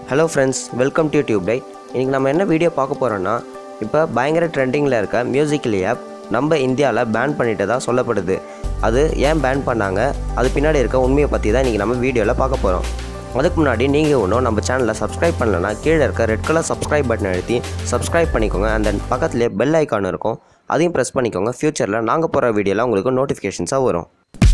hello friends welcome to tube light இன்றைக்கி நம்ம என்ன வீடியோ பார்க்க போகிறோன்னா இப்போ பயங்கர ட்ரெண்டிங்கில் இருக்க மியூசிக்கல் ஆப் நம்ம இந்தியாவில் பேன் பண்ணிட்டு தான் சொல்லப்படுது அது ஏன் பேன் பண்ணாங்க அது பின்னாடி இருக்க உண்மையை பற்றி தான் இன்றைக்கி நம்ம வீடியோவில் பார்க்க போகிறோம் அதுக்கு முன்னாடி நீங்கள் ஒன்றும் நம்ம சேனலை சப்ஸ்கிரைப் பண்ணலன்னா கீழே இருக்க ரெட் கலர் சப்ஸ்கிரைப் பட்டன் அழுத்தி சப்ஸ்கிரைப் பண்ணிக்கோங்க அந்த பக்கத்துலேயே பெல் ஐக்கான் இருக்கும் அதையும் ப்ரெஸ் பண்ணிக்கோங்க ஃப்யூச்சரில் நாங்கள் போகிற வீடியோலாம் உங்களுக்கு நோட்டிஃபிகேஷன்ஸாக வரும்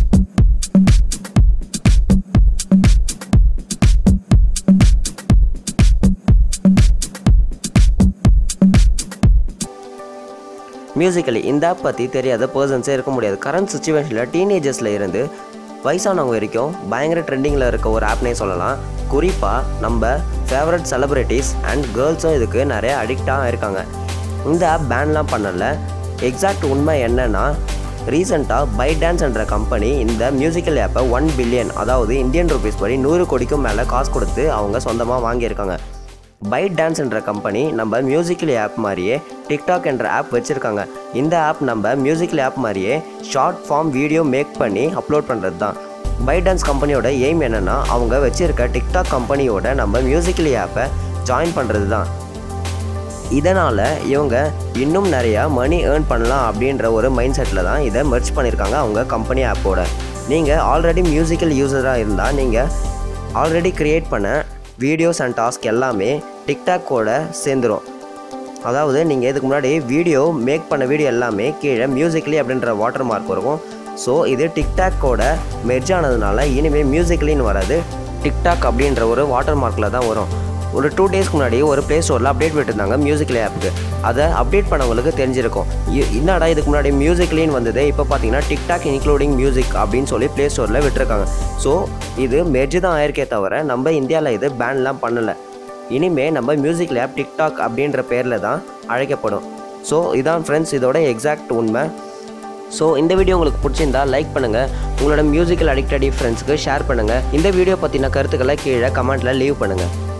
மியூசிக்கலி இந்த ஆப் பற்றி தெரியாத பர்சன்ஸே இருக்க முடியாது கரண்ட் சுச்சுவேஷனில் டீனேஜர்ஸில் இருந்து வயசானவங்க வரைக்கும் பயங்கர ட்ரெண்டிங்கில் இருக்க ஒரு ஆப்னே சொல்லலாம் குறிப்பாக நம்ம ஃபேவரட் செலிப்ரிட்டிஸ் அண்ட் கேர்ள்ஸும் இதுக்கு நிறைய அடிக்டாக இருக்காங்க இந்த ஆப் பேன்லாம் பண்ணல எக்ஸாக்ட் உண்மை என்னன்னா ரீசெண்டாக பை டான்ஸ் என்ற கம்பெனி இந்த மியூசிக்கல் ஆப்பை ஒன் பில்லியன் அதாவது இந்தியன் ருபீஸ் படி நூறு கோடிக்கும் மேலே காசு கொடுத்து அவங்க சொந்தமாக வாங்கியிருக்காங்க பைட் டான்ஸ் என்ற கம்பெனி நம்ம மியூசிக்கல் ஆப் மாதிரியே டிக்டாக் என்ற ஆப் வச்சுருக்காங்க இந்த ஆப் நம்ம மியூசிக்கல் ஆப் மாதிரியே ஷார்ட் ஃபார்ம் வீடியோ மேக் பண்ணி அப்லோட் பண்ணுறது தான் பைட் டான்ஸ் கம்பெனியோட எய்ம் என்னென்னா அவங்க வச்சுருக்க டிக்டாக் கம்பெனியோட நம்ம மியூசிக்கல் ஆப்பை ஜாயின் பண்ணுறது தான் இதனால் இவங்க இன்னும் நிறையா மணி ஏர்ன் பண்ணலாம் அப்படின்ற ஒரு மைண்ட் செட்டில் தான் இதை மெர்ச் பண்ணியிருக்காங்க அவங்க கம்பெனி ஆப்போட நீங்கள் ஆல்ரெடி மியூசிக்கல் யூஸராக இருந்தால் நீங்கள் ஆல்ரெடி க்ரியேட் பண்ண வீடியோஸ் அண்ட் டாஸ்க் எல்லாமே டிக்டாக்கோட சேர்ந்துரும் அதாவது நீங்கள் இதுக்கு முன்னாடி வீடியோ மேக் பண்ண வீடியோ எல்லாமே கீழே மியூசிக்கலி அப்படின்ற வாட்டர் மார்க் இருக்கும் ஸோ இது டிக்டாக்கோட மெர்ஜ் ஆனதுனால இனிமேல் மியூசிக்கலின்னு வராது டிக்டாக் அப்படின்ற ஒரு வாட்டர் மார்க்கில் தான் வரும் ஒரு டூ டேஸ்க்கு முன்னாடி ஒரு ப்ளே ஸ்டோரில் அப்டேட் விட்டுருந்தாங்க மியூசிக்கல் ஆப்புக்கு அதை அப்டேட் பண்ணவங்களுக்கு தெரிஞ்சிருக்கும் இ- என்னடா இதுக்கு முன்னாடி மியூசிக்லின்னு வந்தது இப்போ பார்த்தீங்கன்னா டிக்டாக் இன்க்ளூடிங் மியூசிக் அப்படின்னு சொல்லி ப்ளே ஸ்டோரில் விட்டுருக்காங்க ஸோ இது மெர்ஜ் தான் ஆயிருக்கே தவிர நம்ம இந்தியாவில் இது பேன்லாம் பண்ணலை இனிமே நம்ம மியூசிக் லேப் டிக்டாக் அப்படின்ற பேரில் தான் அழைக்கப்படும் ஸோ இதான் ஃப்ரெண்ட்ஸ் இதோட எக்ஸாக்ட் உண்மை ஸோ இந்த வீடியோ உங்களுக்கு பிடிச்சிருந்தா லைக் பண்ணுங்கள் உங்களோட மியூசிக்கல் அடிக்டடி ஃப்ரெண்ட்ஸுக்கு ஷேர் பண்ணுங்கள் இந்த வீடியோ பற்றின கருத்துக்களை கீழே கமெண்ட்டில் லீவ் பண்ணுங்கள்